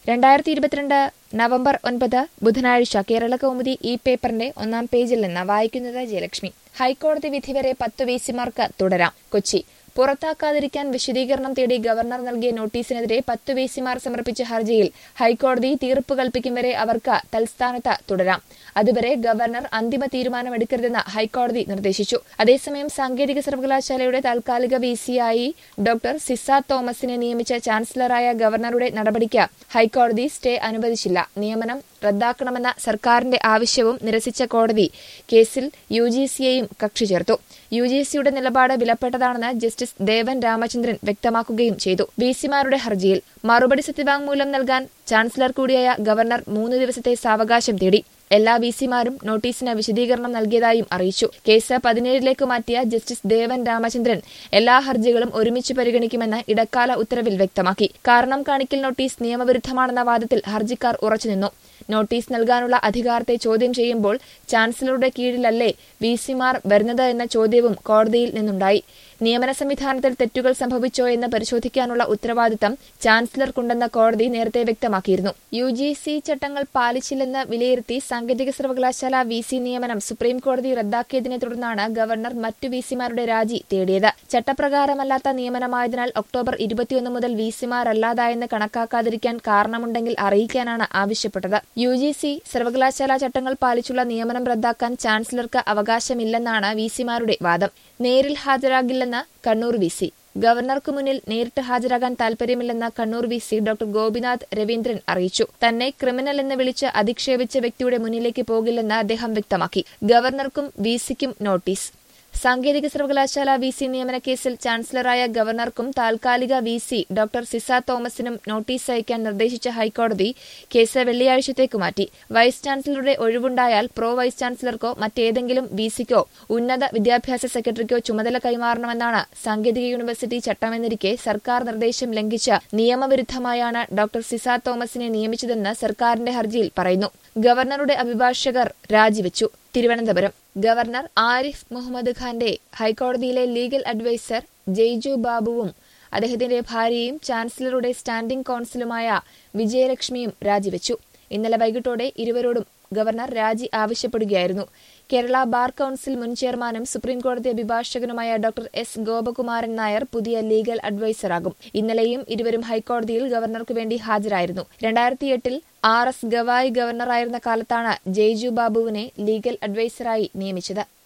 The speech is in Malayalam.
രണ്ടായിരത്തി ഇരുപത്തിരണ്ട് നവംബർ ഒൻപത് ബുധനാഴ്ച കേരള കൗമുദി ഈ പേപ്പറിന്റെ ഒന്നാം പേജിൽ നിന്ന് വായിക്കുന്നത് ജയലക്ഷ്മി ഹൈക്കോടതി വിധി വരെ പത്ത് വിസിമാർക്ക് തുടരാം കൊച്ചി പുറത്താക്കാതിരിക്കാൻ വിശദീകരണം തേടി ഗവർണർ നൽകിയ നോട്ടീസിനെതിരെ പത്ത് വിസിമാർ സമർപ്പിച്ച ഹർജിയിൽ ഹൈക്കോടതി തീർപ്പ് കൽപ്പിക്കും വരെ അവർക്ക് തൽസ്ഥാനത്ത് തുടരാം അതുവരെ ഗവർണർ അന്തിമ തീരുമാനമെടുക്കരുതെന്ന് ഹൈക്കോടതി നിർദ്ദേശിച്ചു അതേസമയം സാങ്കേതിക സർവകലാശാലയുടെ താൽക്കാലിക വിസിയായി ഡോക്ടർ സിസ തോമസിനെ നിയമിച്ച ചാൻസലറായ ഗവർണറുടെ നടപടിക്ക് ഹൈക്കോടതി സ്റ്റേ അനുവദിച്ചില്ല നിയമനം റദ്ദാക്കണമെന്ന സർക്കാരിന്റെ ആവശ്യവും നിരസിച്ച കോടതി കേസിൽ യു ജി സിയെയും കക്ഷി ചേർത്തു യു ജി സിയുടെ നിലപാട് വിലപ്പെട്ടതാണെന്ന് ജസ്റ്റിസ് ദേവൻ രാമചന്ദ്രൻ വ്യക്തമാക്കുകയും ചെയ്തു വിസിമാരുടെ ഹർജിയിൽ മറുപടി സത്യവാങ്മൂലം നൽകാൻ ചാൻസലർ കൂടിയായ ഗവർണർ മൂന്ന് ദിവസത്തെ സാവകാശം തേടി എല്ലാ വിസിമാരും നോട്ടീസിന് വിശദീകരണം നൽകിയതായും അറിയിച്ചു കേസ് പതിനേഴിലേക്ക് മാറ്റിയ ജസ്റ്റിസ് ദേവൻ രാമചന്ദ്രൻ എല്ലാ ഹർജികളും ഒരുമിച്ച് പരിഗണിക്കുമെന്ന് ഇടക്കാല ഉത്തരവിൽ വ്യക്തമാക്കി കാരണം കാണിക്കൽ നോട്ടീസ് നിയമവിരുദ്ധമാണെന്ന വാദത്തിൽ ഹർജിക്കാർ ഉറച്ചുനിന്നു നോട്ടീസ് നൽകാനുള്ള അധികാരത്തെ ചോദ്യം ചെയ്യുമ്പോൾ ചാൻസലറുടെ കീഴിലല്ലേ വിസിമാർ വരുന്നത് എന്ന ചോദ്യവും കോടതിയിൽ നിന്നുണ്ടായി നിയമന സംവിധാനത്തിൽ തെറ്റുകൾ സംഭവിച്ചോ എന്ന് പരിശോധിക്കാനുള്ള ഉത്തരവാദിത്തം ചാൻസലർക്കുണ്ടെന്ന കോടതി നേരത്തെ വ്യക്തമാക്കിയിരുന്നു യു ജി സി ചട്ടങ്ങൾ പാലിച്ചില്ലെന്ന് വിലയിരുത്തി സാങ്കേതിക സർവകലാശാല വി സി നിയമനം സുപ്രീം കോടതി റദ്ദാക്കിയതിനെ തുടർന്നാണ് ഗവർണർ മറ്റു വിസിമാരുടെ രാജി തേടിയത് ചട്ടപ്രകാരമല്ലാത്ത നിയമനമായതിനാൽ ഒക്ടോബർ ഇരുപത്തിയൊന്ന് മുതൽ വിസിമാരല്ലാതായെന്ന് കണക്കാക്കാതിരിക്കാൻ കാരണമുണ്ടെങ്കിൽ അറിയിക്കാനാണ് ആവശ്യപ്പെട്ടത് യു ജി സി സർവകലാശാല ചട്ടങ്ങൾ പാലിച്ചുള്ള നിയമനം റദ്ദാക്കാൻ ചാൻസലർക്ക് അവകാശമില്ലെന്നാണ് വിസിമാരുടെ വാദം നേരിൽ ഹാജരാകില്ലെന്ന് കണ്ണൂർ വി സി ഗവർണർക്ക് മുന്നിൽ നേരിട്ട് ഹാജരാകാൻ താൽപര്യമില്ലെന്ന് Kannur V C doctor Gopinath Raveendran അറിയിച്ചു തന്നെ ക്രിമിനൽ എന്ന് വിളിച്ച് അധിക്ഷേപിച്ച വ്യക്തിയുടെ മുന്നിലേക്ക് പോകില്ലെന്ന് അദ്ദേഹം വ്യക്തമാക്കി ഗവർണർക്കും വി സിക്കും നോട്ടീസ് സാങ്കേതിക സർവകലാശാല വി സി നിയമന കേസിൽ ചാൻസലറായ ഗവർണർക്കും താൽക്കാലിക വി സി ഡോക്ടർ സിസ തോമസിനും നോട്ടീസ് അയക്കാൻ നിർദ്ദേശിച്ച ഹൈക്കോടതി കേസ് വെള്ളിയാഴ്ചത്തേക്ക് മാറ്റി വൈസ് ചാൻസലറുടെ ഒഴിവുണ്ടായാൽ പ്രോ വൈസ് ചാൻസലർക്കോ മറ്റേതെങ്കിലും വി സിക്കോ ഉന്നത വിദ്യാഭ്യാസ സെക്രട്ടറിക്കോ ചുമതല കൈമാറണമെന്നാണ് സാങ്കേതിക യൂണിവേഴ്സിറ്റി ചട്ടമെന്നിരിക്കെ സർക്കാർ നിർദ്ദേശം ലംഘിച്ച് നിയമവിരുദ്ധമായാണ് ഡോക്ടർ സിസ തോമസിനെ നിയമിച്ചതെന്ന് സർക്കാരിന്റെ ഹർജിയിൽ പറയുന്നു ഗവർണറുടെ അഭിഭാഷകർ രാജിവെച്ചു തിരുവനന്തപുരം ഗവർണർ ആരിഫ് മുഹമ്മദ് ഖാന്റെ ഹൈക്കോടതിയിലെ ലീഗൽ അഡ്വൈസർ ജെയ്ജു ബാബുവും അദ്ദേഹത്തിന്റെ ഭാര്യയും ചാൻസലറുടെ സ്റ്റാൻഡിംഗ് കൌൺസിലുമായ വിജയലക്ഷ്മിയും രാജിവെച്ചു ഇന്നലെ വൈകിട്ടോടെ ഇരുവരോടും ഗവർണർ രാജി ആവശ്യപ്പെടുകയായിരുന്നു കേരള ബാർ കൌൺസിൽ മുൻ ചെയർമാനും സുപ്രീംകോടതി അഭിഭാഷകനുമായ ഡോക്ടർ എസ് ഗോപകുമാരൻ നായർ പുതിയ ലീഗൽ അഡ്വൈസറാകും ഇന്നലെയും ഇരുവരും ഹൈക്കോടതിയിൽ ഗവർണർക്ക് വേണ്ടി ഹാജരായിരുന്നു രണ്ടായിരത്തിയെട്ടിൽ ആർ എസ് ഗവായി ഗവർണറായിരുന്ന കാലത്താണ് ജയ്ജു ബാബുവിനെ ലീഗൽ അഡ്വൈസറായി നിയമിച്ചത്